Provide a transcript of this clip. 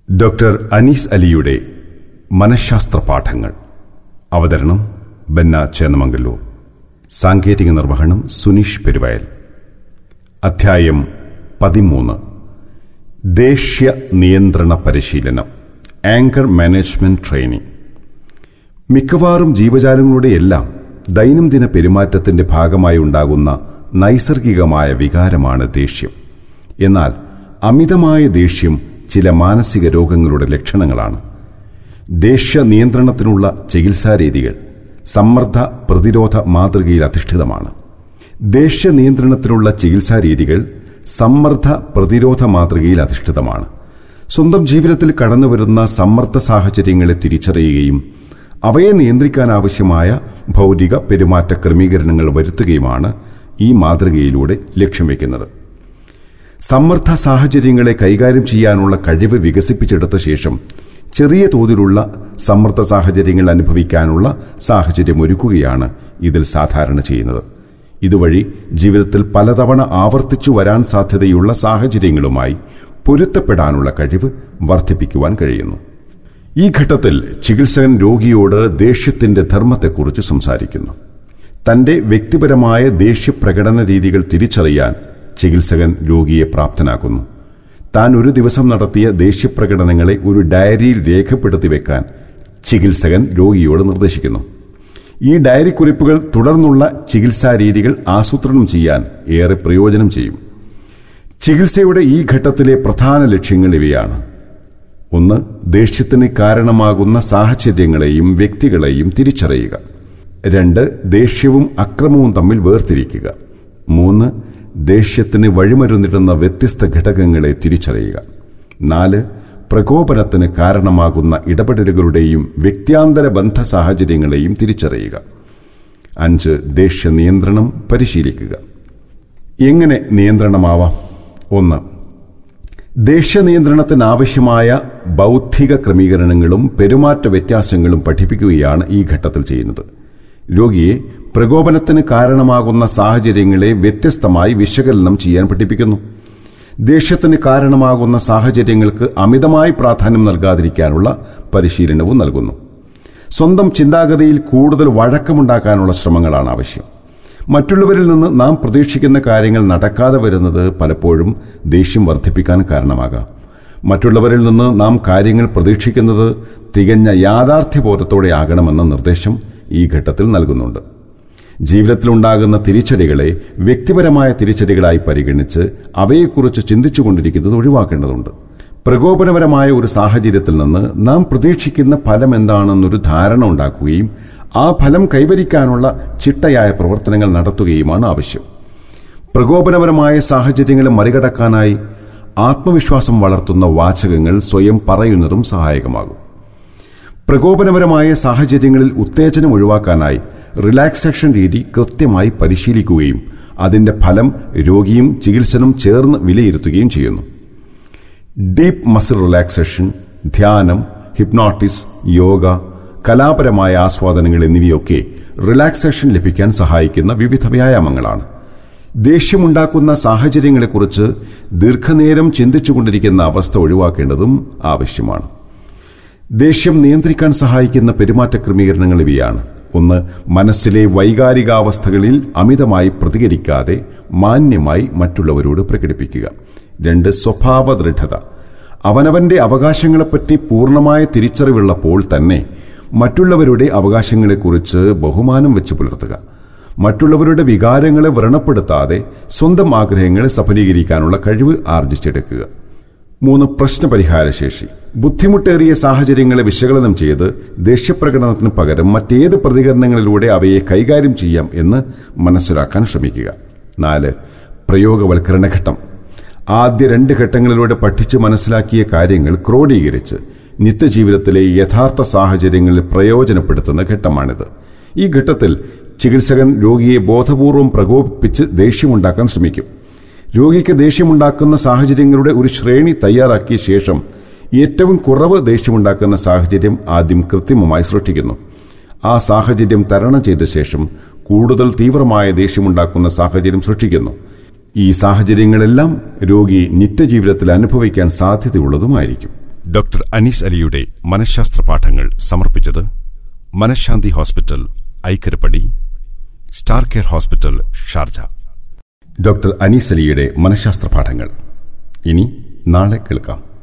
doctor Anees അലിയുടെ മനഃശാസ്ത്ര പാഠങ്ങൾ അവതരണം ബന്ന ചേന്നമംഗല്ലൂർ സാങ്കേതിക നിർവഹണം സുനീഷ് പെരുവയൽ അധ്യായം പതിമൂന്ന് ദേഷ്യ നിയന്ത്രണ പരിശീലനം ആങ്കർ മാനേജ്മെന്റ് ട്രെയിനിങ് മിക്കവാറും ജീവജാലങ്ങളുടെ എല്ലാം ദൈനംദിന പെരുമാറ്റത്തിന്റെ ഭാഗമായി ഉണ്ടാകുന്ന നൈസർഗികമായ വികാരമാണ് ദേഷ്യം എന്നാൽ അമിതമായ ദേഷ്യം ചില മാനസിക രോഗങ്ങളുടെ ലക്ഷണങ്ങളാണ് ദേഷ്യ നിയന്ത്രണത്തിനുള്ള ചികിത്സാരീതികൾ സമ്മർദ്ദ പ്രതിരോധ മാതൃകയിൽ അധിഷ്ഠിതമാണ് ദേഷ്യ നിയന്ത്രണത്തിനുള്ള ചികിത്സാരീതികൾ സമ്മർദ്ദ പ്രതിരോധ മാതൃകയിൽ അധിഷ്ഠിതമാണ് സ്വന്തം ജീവിതത്തിൽ കടന്നുവരുന്ന സമ്മർദ്ദ സാഹചര്യങ്ങളെ തിരിച്ചറിയുകയും അവയെ നിയന്ത്രിക്കാൻ ആവശ്യമായ ഭൗതിക പെരുമാറ്റ ക്രമീകരണങ്ങൾ വരുത്തുകയുമാണ് ഈ മാതൃകയിലൂടെ ലക്ഷ്യം വയ്ക്കുന്നത് സമ്മർദ്ദ സാഹചര്യങ്ങളെ കൈകാര്യം ചെയ്യാനുള്ള കഴിവ് വികസിപ്പിച്ചെടുത്ത ശേഷം ചെറിയ തോതിലുള്ള സമ്മർദ്ദ സാഹചര്യങ്ങൾ അനുഭവിക്കാനുള്ള സാഹചര്യം ഒരുക്കുകയാണ് ഇതിൽ സാധാരണ ചെയ്യുന്നത് ഇതുവഴി ജീവിതത്തിൽ പലതവണ ആവർത്തിച്ചു വരാൻ സാധ്യതയുള്ള സാഹചര്യങ്ങളുമായി പൊരുത്തപ്പെടാനുള്ള കഴിവ് വർദ്ധിപ്പിക്കുവാൻ കഴിയുന്നു ഈ ഘട്ടത്തിൽ ചികിത്സകൻ രോഗിയോട് ദേഷ്യത്തിന്റെ ധർമ്മത്തെക്കുറിച്ച് സംസാരിക്കുന്നു തന്റെ വ്യക്തിപരമായ ദേഷ്യപ്രകടന രീതികൾ തിരിച്ചറിയാൻ ചികിത്സകൻ രോഗിയെ പ്രാപ്തനാക്കുന്നു താൻ ഒരു ദിവസം നടത്തിയ ദേഷ്യപ്രകടനങ്ങളെ ഒരു ഡയറിയിൽ രേഖപ്പെടുത്തി വെക്കാൻ ചികിത്സകൻ രോഗിയോട് നിർദ്ദേശിക്കുന്നു ഈ ഡയറി കുറിപ്പുകൾ തുടർന്നുള്ള ചികിത്സാ രീതികൾ ആസൂത്രണം ചെയ്യാൻ ഏറെ പ്രയോജനം ചെയ്യും ചികിത്സയുടെ ഈ ഘട്ടത്തിലെ പ്രധാന ലക്ഷ്യങ്ങൾ ഇവയാണ് ഒന്ന് ദേഷ്യത്തിന് കാരണമാകുന്ന സാഹചര്യങ്ങളെയും വ്യക്തികളെയും തിരിച്ചറിയുക രണ്ട് ദേഷ്യവും അക്രമവും തമ്മിൽ വേർതിരിക്കുക മൂന്ന് ദേഷ്യത്തിന് വഴിമരുന്നിടുന്ന വ്യത്യസ്ത ഘടകങ്ങളെ തിരിച്ചറിയുക നാല് പ്രകോപനത്തിന് കാരണമാകുന്ന ഇടപെടലുകളുടെയും വ്യക്തിയാന്തര ബന്ധ സാഹചര്യങ്ങളെയും തിരിച്ചറിയുക അഞ്ച് ദേഷ്യ നിയന്ത്രണം പരിശീലിക്കുക എങ്ങനെ നിയന്ത്രണമാവാം ഒന്ന് ദേഷ്യ നിയന്ത്രണത്തിനാവശ്യമായ ബൗദ്ധിക ക്രമീകരണങ്ങളും പെരുമാറ്റ വ്യത്യാസങ്ങളും പഠിപ്പിക്കുകയാണ് ഈ ഘട്ടത്തിൽ ചെയ്യുന്നത് രോഗിയെ പ്രകോപനത്തിന് കാരണമാകുന്ന സാഹചര്യങ്ങളെ വ്യത്യസ്തമായി വിശകലനം ചെയ്യാൻ പഠിപ്പിക്കുന്നു ദേഷ്യത്തിന് കാരണമാകുന്ന സാഹചര്യങ്ങൾക്ക് അമിതമായി പ്രാധാന്യം നൽകാതിരിക്കാനുള്ള പരിശീലനവും നൽകുന്നു സ്വന്തം ചിന്താഗതിയിൽ കൂടുതൽ വഴക്കമുണ്ടാക്കാനുള്ള ശ്രമങ്ങളാണ് ആവശ്യം മറ്റുള്ളവരിൽ നിന്ന് നാം പ്രതീക്ഷിക്കുന്ന കാര്യങ്ങൾ നടക്കാതെ വരുന്നത് പലപ്പോഴും ദേഷ്യം വർദ്ധിപ്പിക്കാൻ കാരണമാകാം മറ്റുള്ളവരിൽ നിന്ന് നാം കാര്യങ്ങൾ പ്രതീക്ഷിക്കുന്നത് തികഞ്ഞ യാഥാർത്ഥ്യബോധത്തോടെ ആകണമെന്ന നിർദ്ദേശം ഈ ഘട്ടത്തിൽ നൽകുന്നുണ്ട് ജീവിതത്തിലുണ്ടാകുന്ന തിരിച്ചടികളെ വ്യക്തിപരമായ തിരിച്ചടികളായി പരിഗണിച്ച് അവയെക്കുറിച്ച് ചിന്തിച്ചുകൊണ്ടിരിക്കുന്നത് ഒഴിവാക്കേണ്ടതുണ്ട് പ്രകോപനപരമായ ഒരു സാഹചര്യത്തിൽ നിന്ന് നാം പ്രതീക്ഷിക്കുന്ന ഫലം എന്താണെന്നൊരു ധാരണ ഉണ്ടാക്കുകയും ആ ഫലം കൈവരിക്കാനുള്ള ചിട്ടയായ പ്രവർത്തനങ്ങൾ നടത്തുകയുമാണ് ആവശ്യം പ്രകോപനപരമായ സാഹചര്യങ്ങളെ മറികടക്കാനായി ആത്മവിശ്വാസം വളർത്തുന്ന വാചകങ്ങൾ സ്വയം പറയുന്നതും സഹായകമാകും പ്രകോപനപരമായ സാഹചര്യങ്ങളിൽ ഉത്തേജനം ഒഴിവാക്കാനായി റിലാക്സേഷൻ രീതി കൃത്യമായി പരിശീലിക്കുകയും അതിന്റെ ഫലം രോഗിയും ചികിത്സനും ചേർന്ന് വിലയിരുത്തുകയും ചെയ്യുന്നു ഡീപ്പ് മസിൽ റിലാക്സേഷൻ ധ്യാനം ഹിപ്നോട്ടിസ് യോഗ കലാപരമായ ആസ്വാദനങ്ങൾ എന്നിവയൊക്കെ റിലാക്സേഷൻ ലഭിക്കാൻ സഹായിക്കുന്ന വിവിധ വ്യായാമങ്ങളാണ് ദേഷ്യമുണ്ടാക്കുന്ന സാഹചര്യങ്ങളെക്കുറിച്ച് ദീർഘനേരം ചിന്തിച്ചുകൊണ്ടിരിക്കുന്ന അവസ്ഥ ഒഴിവാക്കേണ്ടതും ആവശ്യമാണ് ദേഷ്യം നിയന്ത്രിക്കാൻ സഹായിക്കുന്ന പെരുമാറ്റ ക്രമീകരണങ്ങൾ ഇവയാണ് ഒന്ന് മനസ്സിലെ വൈകാരികാവസ്ഥകളിൽ അമിതമായി പ്രതികരിക്കാതെ മാന്യമായി മറ്റുള്ളവരോട് പ്രകടിപ്പിക്കുക രണ്ട് സ്വഭാവ ദൃഢത അവനവന്റെ അവകാശങ്ങളെപ്പറ്റി പൂർണ്ണമായ തിരിച്ചറിവുള്ളപ്പോൾ തന്നെ മറ്റുള്ളവരുടെ അവകാശങ്ങളെക്കുറിച്ച് ബഹുമാനം വെച്ച് പുലർത്തുക മറ്റുള്ളവരുടെ വികാരങ്ങളെ വ്രണപ്പെടുത്താതെ സ്വന്തം ആഗ്രഹങ്ങളെ സഫലീകരിക്കാനുള്ള കഴിവ് ആർജിച്ചെടുക്കുക മൂന്ന് പ്രശ്നപരിഹാരശേഷി ബുദ്ധിമുട്ടേറിയ സാഹചര്യങ്ങളെ വിശകലനം ചെയ്ത് ദേഷ്യപ്രകടനത്തിന് പകരം മറ്റേത് പ്രതികരണങ്ങളിലൂടെ അവയെ കൈകാര്യം ചെയ്യാം എന്ന് മനസ്സിലാക്കാൻ ശ്രമിക്കുക നാല് പ്രയോഗവൽക്കരണ ഘട്ടം ആദ്യ രണ്ട് ഘട്ടങ്ങളിലൂടെ പഠിച്ച് മനസ്സിലാക്കിയ കാര്യങ്ങൾ ക്രോഡീകരിച്ച് നിത്യജീവിതത്തിലെ യഥാർത്ഥ സാഹചര്യങ്ങളിൽ പ്രയോജനപ്പെടുത്തുന്ന ഘട്ടമാണിത് ഈ ഘട്ടത്തിൽ ചികിത്സകൻ രോഗിയെ ബോധപൂർവം പ്രകോപിപ്പിച്ച് ദേഷ്യമുണ്ടാക്കാൻ ശ്രമിക്കും രോഗിക്ക് ദേഷ്യമുണ്ടാക്കുന്ന സാഹചര്യങ്ങളുടെ ഒരു ശ്രേണി തയ്യാറാക്കിയ ശേഷം ഏറ്റവും കുറവ് ദേഷ്യമുണ്ടാക്കുന്ന സാഹചര്യം ആദ്യം കൃത്രിമമായി സൃഷ്ടിക്കുന്നു ആ സാഹചര്യം തരണം ചെയ്ത ശേഷം കൂടുതൽ തീവ്രമായ ദേഷ്യമുണ്ടാക്കുന്ന സാഹചര്യം സൃഷ്ടിക്കുന്നു ഈ സാഹചര്യങ്ങളെല്ലാം രോഗി നിത്യജീവിതത്തിൽ അനുഭവിക്കാൻ സാധ്യതയുള്ളതുമായിരിക്കും ഡോക്ടർ അനീസ് അലിയുടെ മനഃശാസ്ത്ര പാഠങ്ങൾ സമർപ്പിച്ചത് മനഃശാന്തി hospital Aikkarappadi star care hospital Sharjah doctor Anees അലിയുടെ മനഃശാസ്ത്ര പാഠങ്ങൾ ഇനി നാളെ കേൾക്കാം